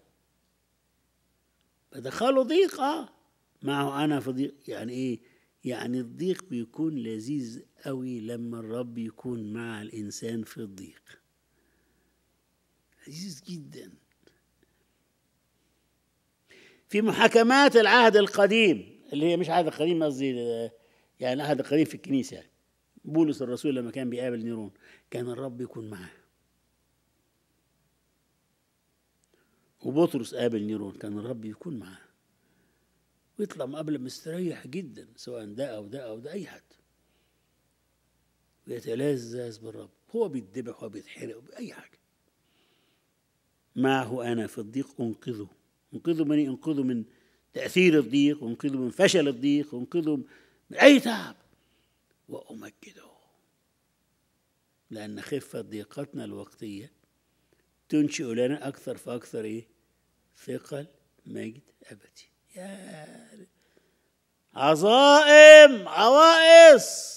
فدخلوا ضيق اه معه أنا في ضيق يعني إيه يعني الضيق بيكون لذيذ قوي لما الرب يكون مع الإنسان في الضيق لذيذ جدا في محاكمات العهد القديم اللي هي مش عهد القديم قصدي آه، يعني العهد القديم في الكنيسة يعني. بولس الرسول لما كان بيقابل نيرون كان الرب يكون معاه وبطرس قابل نيرون كان الرب يكون معاه ويطلع مقابله مستريح جدا سواء ده او ده او ده اي حد ويتلذذ بالرب هو بيتذبح وبيتحرق اي حاجه معه انا في الضيق انقذه انقذه من إيه؟ انقذه من تاثير الضيق انقذه من فشل الضيق انقذه من اي تعب وامجده لان خفه ضيقتنا الوقتيه تنشئ لنا اكثر فاكثر ايه ثقل مجد ابدي يا عظائم عوائص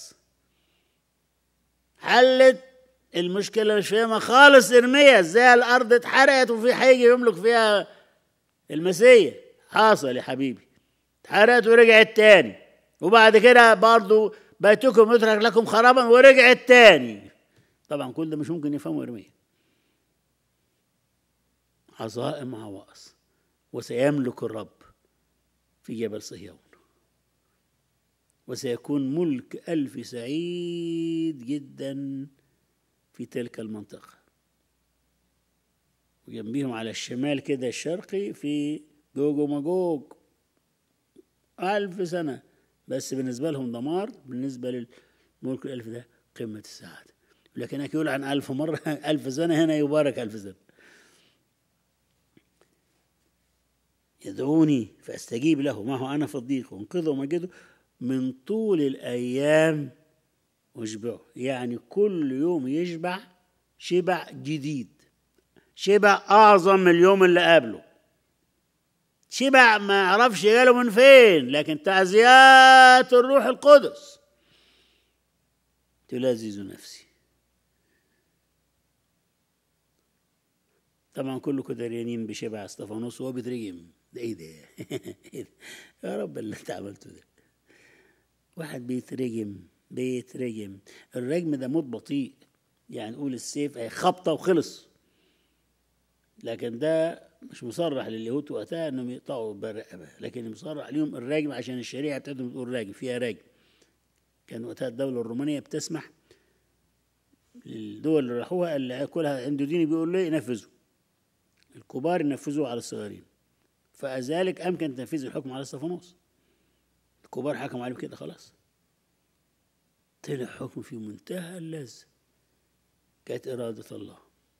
حلت المشكله مش فاهمها خالص ارميا ازاي الارض اتحرقت وفي هيجي يملك فيها المسيح حاصل يا حبيبي اتحرقت ورجعت تاني وبعد كده برضو بيتكم يترك لكم خرابا ورجعت تاني طبعا كل ده مش ممكن يفهمه ارميا عظائم عوائص وسيملك الرب في جبل صهيون وسيكون ملك ألف سعيد جدا في تلك المنطقة وجنبيهم على الشمال كده الشرقي في جوج ومجوج ألف سنة بس بالنسبة لهم دمار بالنسبة للملك الألف ده قمة السعادة لكن يقول عن ألف مرة ألف سنة هنا يبارك ألف سنة يدعوني فاستجيب له معه انا في الضيق وانقذه ومجده من طول الايام واشبعه يعني كل يوم يشبع شبع جديد شبع اعظم من اليوم اللي قبله شبع ما يعرفش جاله من فين لكن تعزيات الروح القدس تلذذ نفسي طبعا كلكم دريانين بشبع استفانوس وهو بيترجم ده ايه ده؟ إيه ده؟ يا رب اللي انت عملته ده واحد بيترجم بيترجم الرجم ده موت بطيء يعني نقول السيف هي خبطه وخلص لكن ده مش مصرح لليهود وقتها انهم يقطعوا بالرقبه لكن مصرح ليهم الراجم عشان الشريعه بتاعتهم بتقول راجم فيها راجم كان وقتها الدولة الرومانية بتسمح للدول اللي راحوها اللي كلها عنده ديني بيقول له ينفذوا الكبار ينفذوه على الصغيرين فذلك أمكن تنفيذ الحكم على استفانوس الكبار حكموا عليه كده خلاص طلع حكم في منتهى اللذة كانت إرادة الله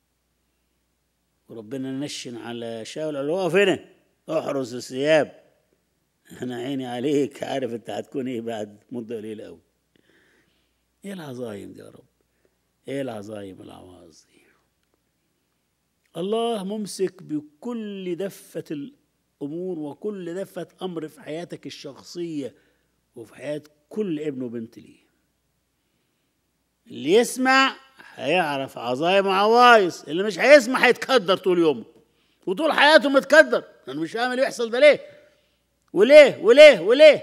وربنا نشن على شاول قال له اقف هنا احرس الثياب انا عيني عليك عارف انت هتكون ايه بعد مده قليله قوي ايه العظايم دي يا رب ايه العظايم العواظ دي الله ممسك بكل دفة الأمور وكل دفة أمر في حياتك الشخصية وفي حياة كل ابن وبنت ليه اللي يسمع هيعرف عظايم وعوايص اللي مش هيسمع هيتكدر طول يومه وطول حياته متكدر انا مش فاهم اللي بيحصل ده ليه وليه وليه وليه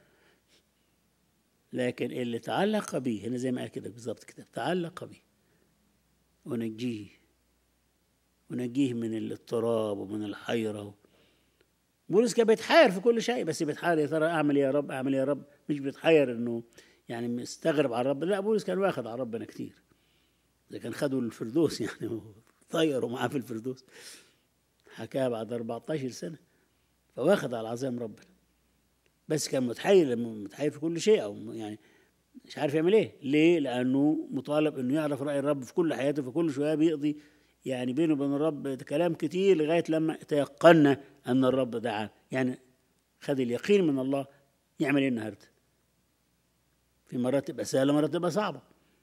لكن اللي تعلق به هنا زي ما قال كده بالظبط كده تعلق به ونجيه ونجيه من الاضطراب ومن الحيرة بولس كان بيتحاير في كل شيء بس بيتحاير يا ترى اعمل إيه يا رب اعمل إيه يا رب مش بيتحاير انه يعني مستغرب على الرب لا بولس كان واخد على ربنا كتير اذا كان خدوا الفردوس يعني طيروا معاه في الفردوس حكاها بعد 14 سنه فواخد على عظيم ربنا بس كان متحير متحير في كل شيء او يعني مش عارف يعمل ايه ليه لانه مطالب انه يعرف راي الرب في كل حياته فكل شويه بيقضي يعني بينه وبين الرب كلام كتير لغايه لما تيقنا ان الرب دعاه يعني خد اليقين من الله يعمل ايه النهارده في مرات تبقى سهله مرات تبقى صعبه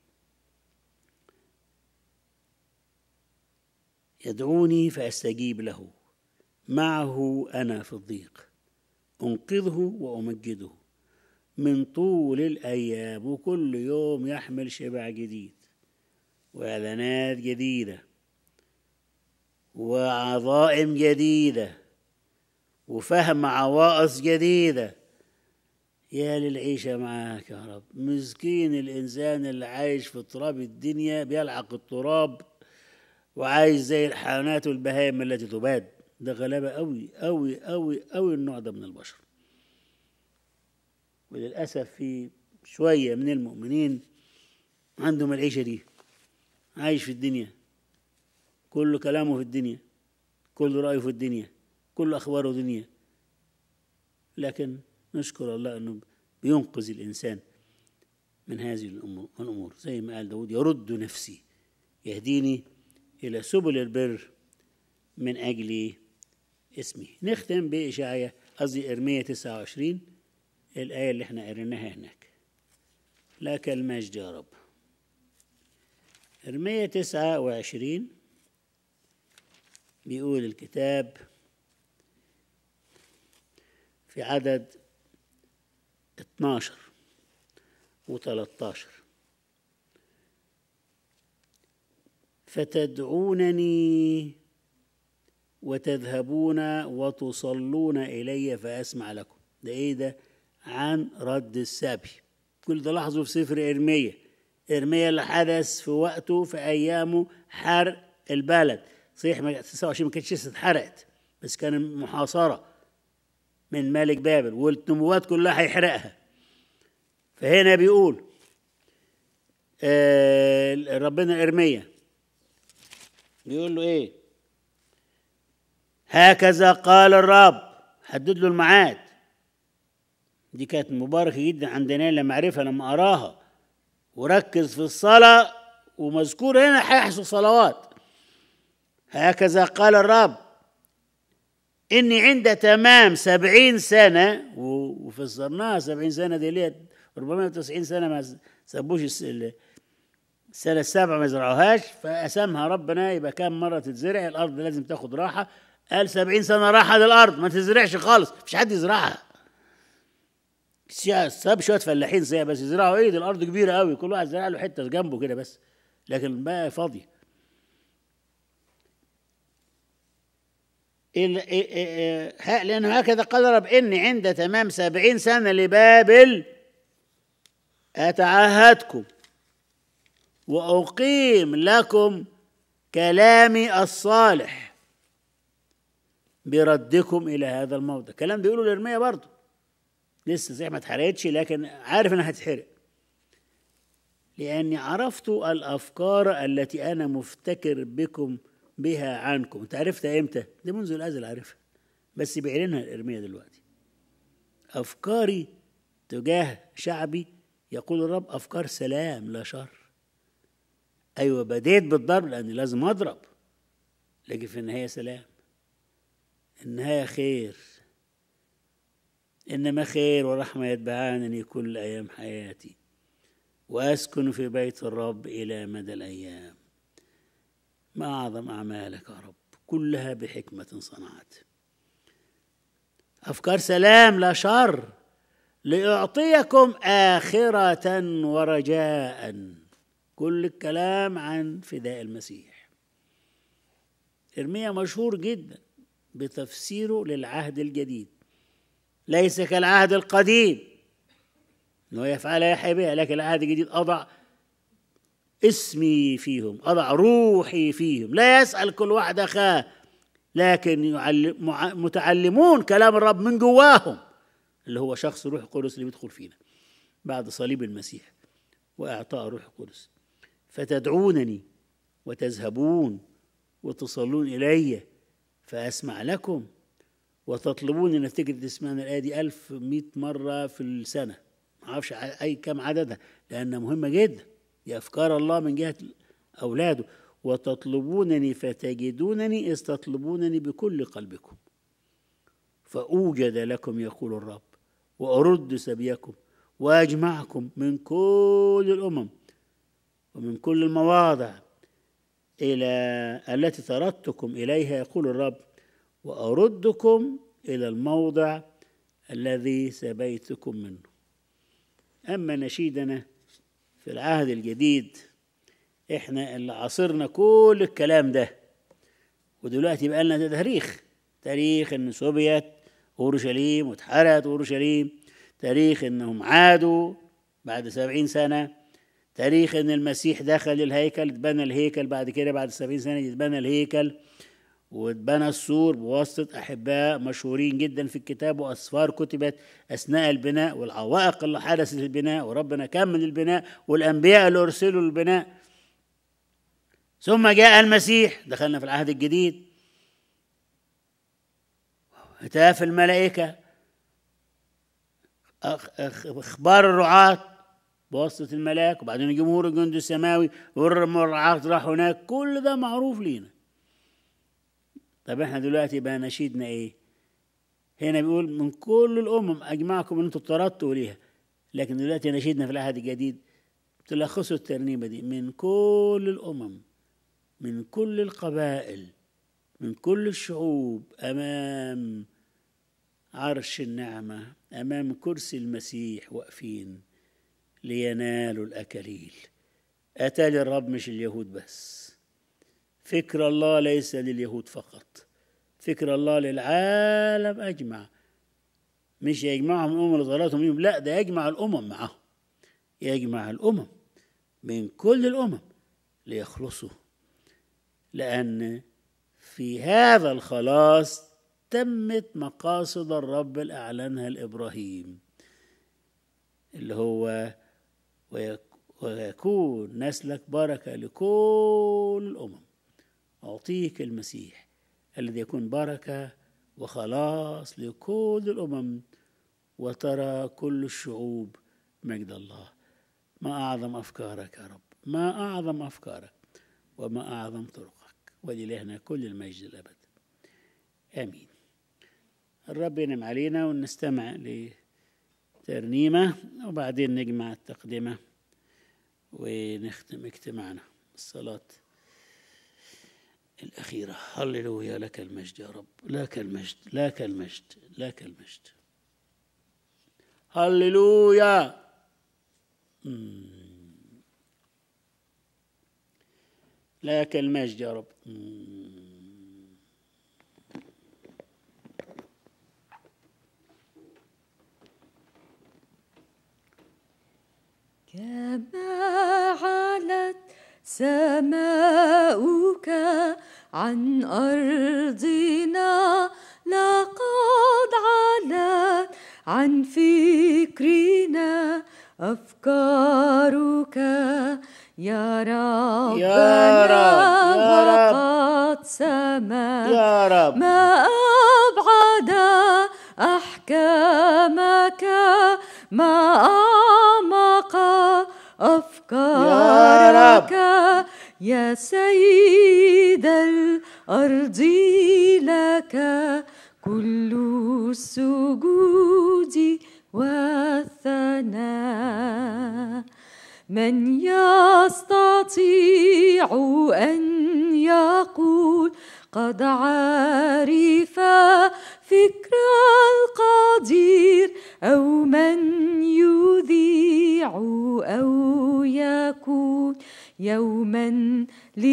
يدعوني فاستجيب له معه انا في الضيق انقذه وامجده من طول الايام وكل يوم يحمل شبع جديد واعلانات جديده وعظائم جديده وفهم عوائص جديده يا للعيشة معاك يا رب مسكين الإنسان اللي عايش في تراب الدنيا بيلعق التراب وعايش زي الحيوانات والبهائم التي تباد ده غلابة أوي أوي أوي أوي النوع ده من البشر وللأسف في شوية من المؤمنين عندهم العيشة دي عايش في الدنيا كل كلامه في الدنيا كل رأيه في الدنيا كل أخباره دنيا لكن نشكر الله أنه بينقذ الإنسان من هذه الأمور زي ما قال داود يرد نفسي يهديني إلى سبل البر من أجل اسمه نختم بإشعيا قصدي إرمية 29 الآية اللي احنا قريناها هناك لك المجد يا رب إرمية 29 بيقول الكتاب في عدد 12 و13 فتدعونني وتذهبون وتصلون إلي فأسمع لكم ده إيه ده عن رد السبي كل ده لاحظوا في سفر إرمية إرمية اللي حدث في وقته في أيامه حرق البلد صحيح 29 ما كانتش لسه اتحرقت بس كان محاصرة من ملك بابل والنبوات كلها هيحرقها فهنا بيقول آه ربنا إرمية بيقول له إيه هكذا قال الرب حدد له الميعاد دي كانت مباركة جدا عندنا لما عرفها لما أراها وركز في الصلاة ومذكور هنا هيحصل صلوات هكذا قال الرب إني عند تمام سبعين سنة وفسرناها سبعين سنة دي ليه 490 سنة ما سابوش السنة السابعة ما يزرعوهاش فقسمها ربنا يبقى كام مرة تتزرع الأرض لازم تاخد راحة قال سبعين سنة راحة للأرض ما تزرعش خالص مفيش حد يزرعها ساب شوية فلاحين زي بس يزرعوا ايه دي الأرض كبيرة قوي كل واحد زرع له حتة جنبه كده بس لكن الباقي فاضية لأنه هكذا قال رب إني عند تمام سبعين سنة لبابل أتعهدكم وأقيم لكم كلامي الصالح بردكم إلى هذا الموضع كلام بيقولوا لإرميا برضه لسه زي ما اتحرقتش لكن عارف إنها هتتحرق لأني عرفت الأفكار التي أنا مفتكر بكم بها عنكم أنت عرفتها إمتى؟ دي منذ الأزل عارفها بس بيعلنها الإرمية دلوقتي أفكاري تجاه شعبي يقول الرب أفكار سلام لا شر أيوة بديت بالضرب لأني لازم أضرب لكن في النهاية سلام النهاية خير إنما خير ورحمة يتبعانني كل أيام حياتي وأسكن في بيت الرب إلى مدى الأيام ما أعظم أعمالك يا رب كلها بحكمة صنعت أفكار سلام لا شر لأعطيكم آخرة ورجاء كل الكلام عن فداء المسيح إرميا مشهور جدا بتفسيره للعهد الجديد ليس كالعهد القديم انه يفعل يحيى بها لكن العهد الجديد اضع اسمي فيهم اضع روحي فيهم لا يسال كل واحد اخاه لكن يعلم متعلمون كلام الرب من جواهم اللي هو شخص روح القدس اللي بيدخل فينا بعد صليب المسيح واعطاء روح القدس فتدعونني وتذهبون وتصلون الي فاسمع لكم وتطلبون ان افتكر تسمعنا الايه دي 1100 مره في السنه ما اعرفش اي كم عددها لانها مهمه جدا دي افكار الله من جهه اولاده وتطلبونني فتجدونني اذ تطلبونني بكل قلبكم فاوجد لكم يقول الرب وارد سبيكم واجمعكم من كل الامم ومن كل المواضع الى التي طردتكم اليها يقول الرب واردكم الى الموضع الذي سبيتكم منه اما نشيدنا في العهد الجديد احنا اللي عاصرنا كل الكلام ده ودلوقتي بقى لنا تاريخ تاريخ ان سوبيت اورشليم واتحرقت اورشليم تاريخ انهم عادوا بعد سبعين سنه تاريخ ان المسيح دخل الهيكل اتبنى الهيكل بعد كده بعد سبعين سنه يتبنى الهيكل واتبنى السور بواسطة أحباء مشهورين جدا في الكتاب وأسفار كتبت أثناء البناء والعوائق اللي حدثت في البناء وربنا كمل البناء والأنبياء اللي أرسلوا للبناء ثم جاء المسيح دخلنا في العهد الجديد هتاف الملائكة اخبار الرعاة بواسطة الملاك وبعدين جمهور الجند السماوي والرعاة راح هناك كل ده معروف لينا طب احنا دلوقتي بقى نشيدنا ايه هنا بيقول من كل الامم اجمعكم ان انتم طردتوا ليها لكن دلوقتي نشيدنا في العهد الجديد تلخصوا الترنيمه دي من كل الامم من كل القبائل من كل الشعوب امام عرش النعمه امام كرسي المسيح واقفين لينالوا الاكاليل اتى للرب مش اليهود بس فكر الله ليس لليهود فقط فكر الله للعالم أجمع مش يجمعهم الأمم لصلاتهم اليوم لا ده يجمع الأمم معهم يجمع الأمم من كل الأمم ليخلصوا لأن في هذا الخلاص تمت مقاصد الرب اللي أعلنها لإبراهيم اللي هو ويكون نسلك بركة لكل الأمم أعطيك المسيح الذي يكون بركة وخلاص لكل الأمم وترى كل الشعوب مجد الله ما أعظم أفكارك يا رب ما أعظم أفكارك وما أعظم طرقك ولإلهنا كل المجد الأبد آمين الرب ينعم علينا ونستمع لترنيمة وبعدين نجمع التقدمة ونختم اجتماعنا الصلاه الأخيرة هللويا لك المجد يا رب لك المجد لك المجد لك المجد هللويا لك المجد يا رب كما علت سماؤك عن أرضنا لقد علت عن فكرنا أفكارك يا رب يا رب، يا رب. برقت سماء يا رب ما أبعد أحكامك ما أعمق أفكارك يا سيد الأرض لك كل السجود والثناء من يستطيع أن يقول قد عرف فكر القدير أو من يذيع أو يكون يوما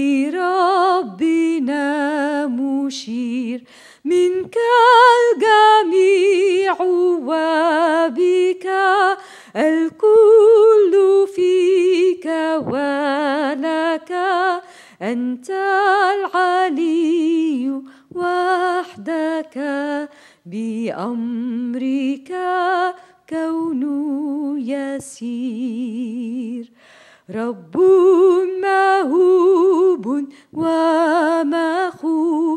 لربنا مشير منك الجميع وبك الكل فيك ولك أنت العلي وحدك بأمرك كون يسير رب مهوب ومخوف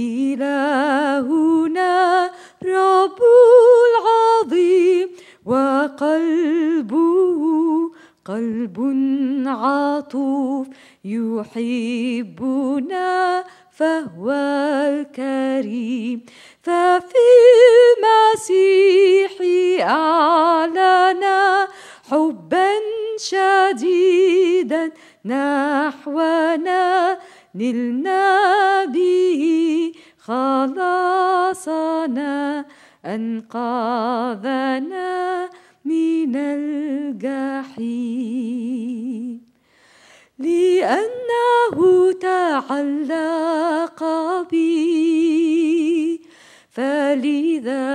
إلهنا رب العظيم وقلبه قلب عطوف يحبنا فهو الكريم ففي المسيح أعلن حبا شديدا نحونا نلنا به خلاصنا أنقذنا من الجحيم لأنه تعلق بي فلذا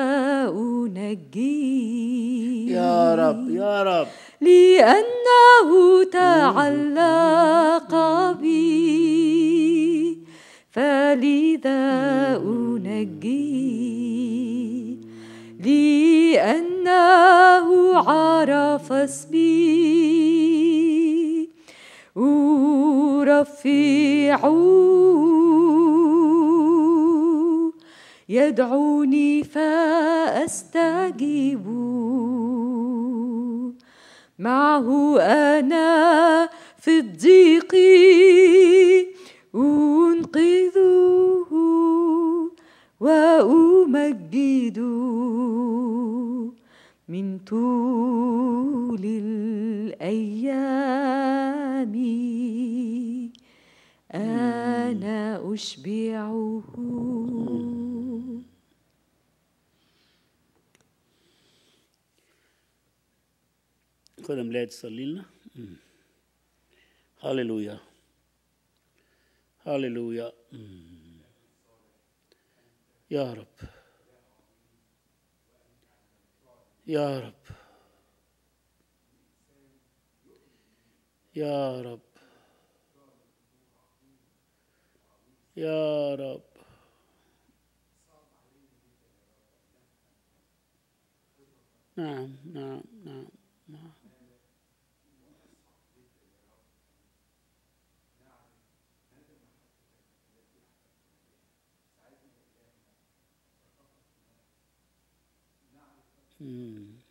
أنجيه يا رب يا رب لأنه تعلق بي فلذا أنجيه لأنه عرف اسمي أرفع يدعوني فأستجيب معه أنا في الضيق أنقذه وأمجده من طول الأيام أنا أشبعه خد ميلاد تصلي لنا مم. هللويا هللويا مم. يا رب يا رب يا رب يا رب نعم نعم نعم نعم مم.